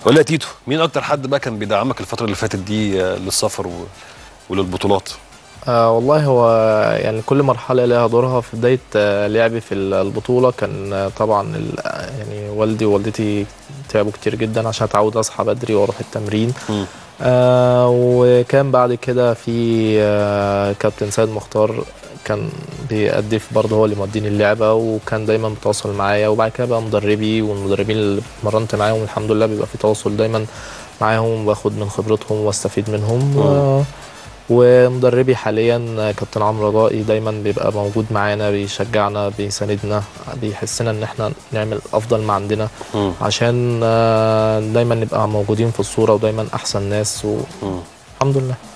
ولا يا تيتو مين اكتر حد بقى كان بيدعمك الفتره اللي فاتت دي آه، للسفر و... وللبطولات آه والله هو يعني كل مرحلة لها دورها في بداية آه لعبي في البطولة كان آه طبعا ال- يعني والدي ووالدتي تعبوا كتير جدا عشان اتعود اصحى بدري واروح التمرين مم. آه وكان بعد كده في آه كابتن سيد مختار كان بيأدف برضه هو اللي موديني اللعبة وكان دايما بيتواصل معايا وبعد كده بقى مدربي والمدربين اللي اتمرنت معاهم الحمد لله بيبقى في تواصل دايما معاهم باخد من خبرتهم واستفيد منهم آه ومدربي حاليا كابتن عمرو رجائي دايما بيبقى موجود معانا بيشجعنا بيساندنا بيحسنا ان احنا نعمل افضل ما عندنا مم. عشان آه، دايما نبقى موجودين في الصورة ودايما احسن ناس مم. والحمد لله